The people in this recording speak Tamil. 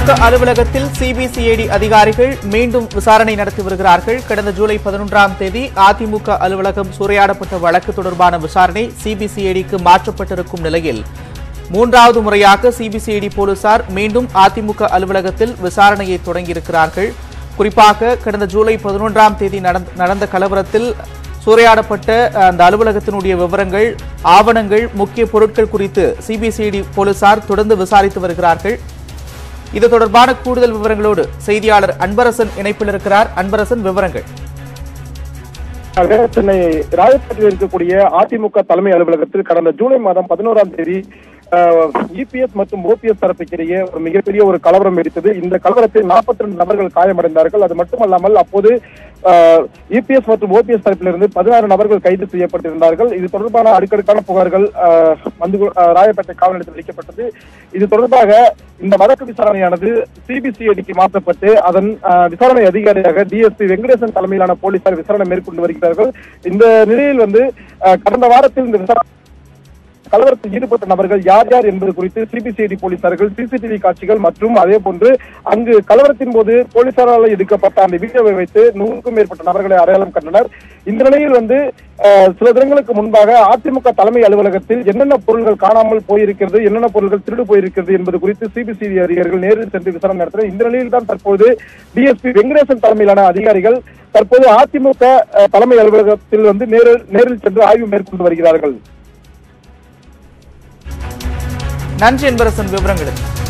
அதிமுக அலுவலகத்தில் சிபிசிஐடி அதிகாரிகள் மீண்டும் விசாரணை நடத்தி வருகிறார்கள் கடந்த ஜூலை பதினொன்றாம் தேதி அதிமுக அலுவலகம் சூறையாடப்பட்ட வழக்கு தொடர்பான விசாரணை சிபிசிஐடிக்கு மாற்றப்பட்டிருக்கும் நிலையில் மூன்றாவது முறையாக சிபிசிஐடி போலீசார் மீண்டும் அதிமுக அலுவலகத்தில் விசாரணையை தொடங்கியிருக்கிறார்கள் குறிப்பாக கடந்த ஜூலை பதினொன்றாம் தேதி நடந்த- நடந்த கலவரத்தில் சூறையாடப்பட்ட அஹ், அந்த அலுவலகத்தினுடைய விவரங்கள் ஆவணங்கள் முக்கிய பொருட்கள் குறித்து சிபிசிஐடி போலீசார் தொடர்ந்து விசாரித்து வருகிறார்கள் இது தொடர்பான கூடுதல் விவரங்களோடு செய்தியாளர் அன்பரசன் இணைப்பில் இருக்கிறார் அன்பரசன் விவரங்கள் ஆக, சென்னை ராயப்பேட்டையில் இருக்கக்கூடிய அதிமுக தலைமை அலுவலகத்தில் கடந்த ஜூலை மாதம் பதினோராம் தேதி இபிஎஸ் மற்றும் ஓபிஎஸ் தரப்புக்கிடையே ஒரு மிகப்பெரிய ஒரு கலவரம் வெடித்தது இந்த கலவரத்தில் 42 ரெண்டு நபர்கள் காயமடைந்தார்கள் அது மட்டுமல்லாமல் அப்போது இபிஎஸ் மற்றும் ஓபிஎஸ் தரப்பிலிருந்து பதினாறு நபர்கள் கைது செய்யப்பட்டிருந்தார்கள் இது தொடர்பான அடுக்கடுக்கான புகார்கள் ஆஹ், வந்து கொ- ஆஹ், ராயப்பேட்டை காவல் நிலையத்தில் அளிக்கப்பட்டது இது தொடர்பாக இந்த வழக்கு விசாரணையானது சிபிசிஐடிக்கு மாற்றப்பட்டு அதன் ஆஹ், விசாரணை அதிகாரியாக டிஎஸ்பி வெங்கடேசன் தலைமையிலான போலீசார் விசாரணை மேற்கொண்டு வருகிறார்கள் இந்த நிலையில் வந்து ஆஹ், கடந்த வாரத்தில் இந்த விசாரணை கலவரத்தில் ஈடுபட்ட நபர்கள் யார் யார் என்பது குறித்து சிபிசிஐடி போலீசார்கள் சிசிடிவி காட்சிகள் மற்றும் அதே போன்று அங்கு கலவரத்தின் போது போலீசாரால் எடுக்கப்பட்ட அந்த வீடியோவை வைத்து நூறுக்கும் மேற்பட்ட நபர்களை அடையாளம் கண்டனர் இந்த நிலையில் வந்து அஹ், சில தினங்களுக்கு முன்பாக அதிமுக தலைமை அலுவலகத்தில் என்னென்ன பொருள்கள் காணாமல் போயிருக்கிறது என்னென்ன பொருள்கள் திருடு போயிருக்கிறது என்பது குறித்து சிபிசிஐடி அதிகாரிகள் நேரில் சென்று விசாரணை நடத்தினர் இந்த நிலையில் தான் தற்போது டிஎஸ்பி வெங்கடேசன் தலைமையிலான அதிகாரிகள் தற்போது அதிமுக அஹ், தலைமை அலுவலகத்தில் வந்து நேரில் நேரில் சென்று ஆய்வு மேற்கொண்டு வருகிறார்கள் நன்றி அன்பரசன் விவரங்களுக்கு